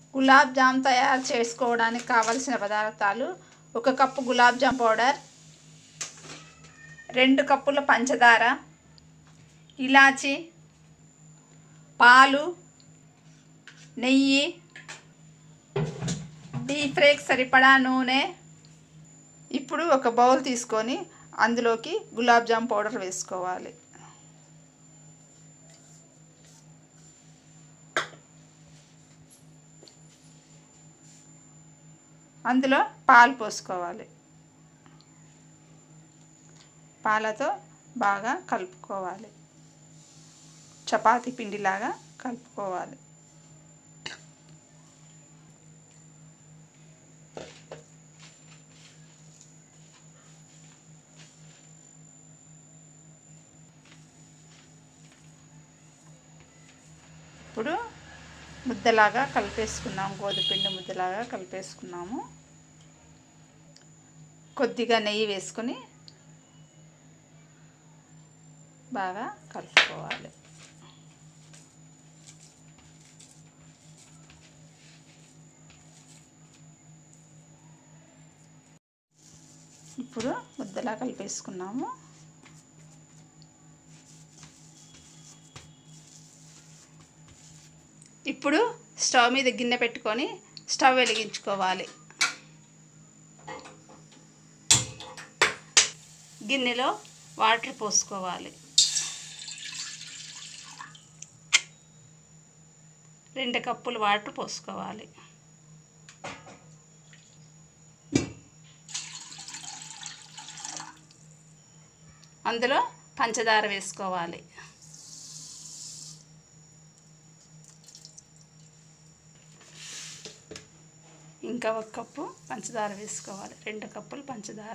gulab jam తయారు చేసుకోవడానికి కావలసిన పదార్థాలు ఒక కప్పు గులాబ్ జామ్ పౌడర్ రెండు కప్పుల పంచదార ఇలాచి పాలు నెయ్యి డీప్ ఫ్రైకి సరిపడా నూనె ఇప్పుడు ఒక బౌల్ తీసుకొని అందులోకి గులాబ్ జామ్ పౌడర్ వేసుకోవాలి అందులో పాలు పోసుకోవాలి పాలతో బాగా కలుపుకోవాలి చపాతీ పిండిలాగా కలుపుకోవాలి ఇప్పుడు ముద్దలాగా కలిపేసుకున్నాము గోధుమపిండి ముద్దలాగా కలిపేసుకున్నాము కొద్దిగా నెయ్యి వేసుకొని బాగా కలుపుకోవాలి ఇప్పుడు ముద్దలా కలిపేసుకున్నాము ఇప్పుడు స్టవ్ మీద గిన్నె పెట్టుకొని స్టవ్ వెలిగించుకోవాలి గిన్నెలో వాటర్ పోసుకోవాలి రెండు కప్పులు వాటర్ పోసుకోవాలి అందులో పంచదార వేసుకోవాలి ఇంకా ఒక కప్పు పంచదార వేసుకోవాలి రెండు కప్పులు పంచదార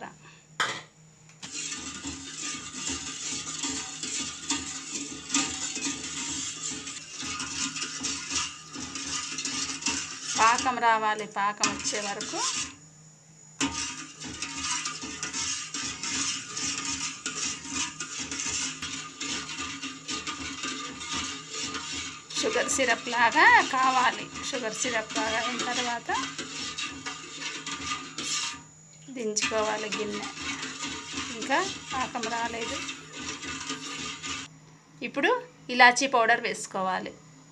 పాకం రావాలి పాకం వచ్చే వరకు షుగర్ సిరప్ లాగా కావాలి షుగర్ సిరప్ లాగా అయిన తర్వాత దించుకోవాలి గిన్నె ఇంకా పాకం రాలేదు ఇప్పుడు ఇలాచీ పౌడర్ వేసుకోవాలి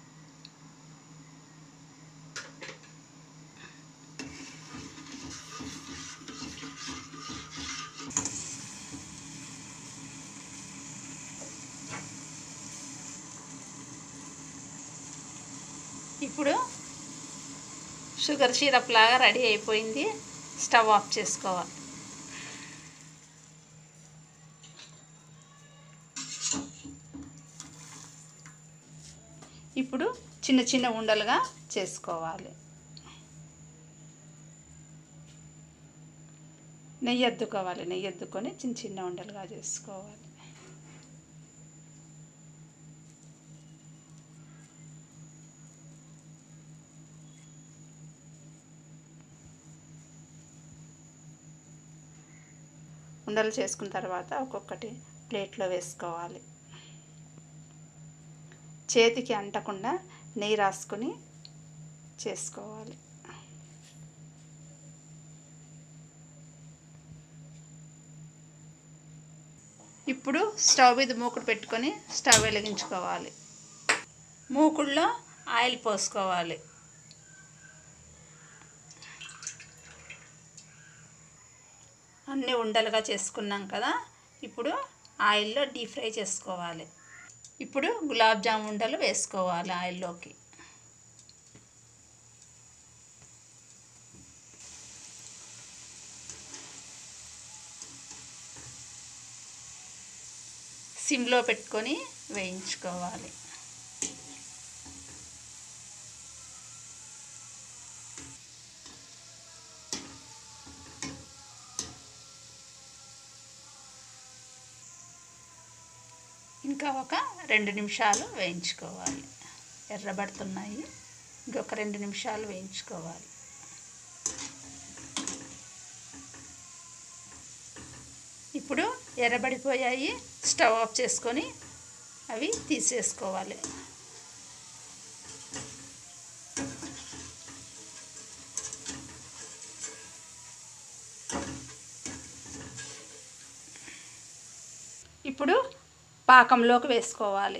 ఇప్పుడు షుగర్ సిరప్ లాగా రెడీ అయిపోయింది స్టవ్ ఆఫ్ చేసుకోవాలి ఇప్పుడు చిన్న చిన్న ఉండలుగా చేసుకోవాలి నెయ్యి అద్దుకోవాలి నెయ్యి అద్దుకొని చిన్న చిన్న ఉండలుగా చేసుకోవాలి ఉండలు చేసుకున్న తర్వాత ఒక్కొక్కటి ప్లేట్లో వేసుకోవాలి చేతికి అంటకుండా నెయ్యి రాసుకొని చేసుకోవాలి ఇప్పుడు స్టవ్ మీద మూకుడు పెట్టుకొని స్టవ్ వెలిగించుకోవాలి మూకుడులో ఆయిల్ పోసుకోవాలి అన్నీ ఉండలుగా చేసుకున్నాం కదా ఇప్పుడు ఆయిల్లో డీప్ ఫ్రై చేసుకోవాలి ఇప్పుడు గులాబ్ జామ్ ఉండలు వేసుకోవాలి ఆయిల్లోకి సిమ్లో పెట్టుకొని వేయించుకోవాలి ఇంకా ఒక రెండు నిమిషాలు వేయించుకోవాలి ఎర్రబడుతున్నాయి ఇంకొక రెండు నిమిషాలు వేయించుకోవాలి ఇప్పుడు ఎర్రబడిపోయాయి స్టవ్ ఆఫ్ చేసుకొని అవి తీసేసుకోవాలి ఇప్పుడు పాకంలోకి వేసుకోవాలి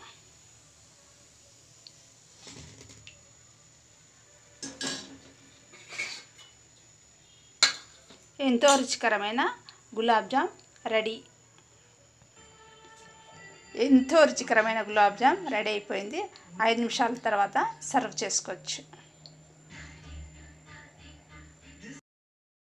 ఎంతో రుచికరమైన గులాబ్ జామ్ రెడీ ఎంతో రుచికరమైన గులాబ్ జామ్ రెడీ అయిపోయింది ఐదు నిమిషాల తర్వాత సర్వ్ చేసుకోవచ్చు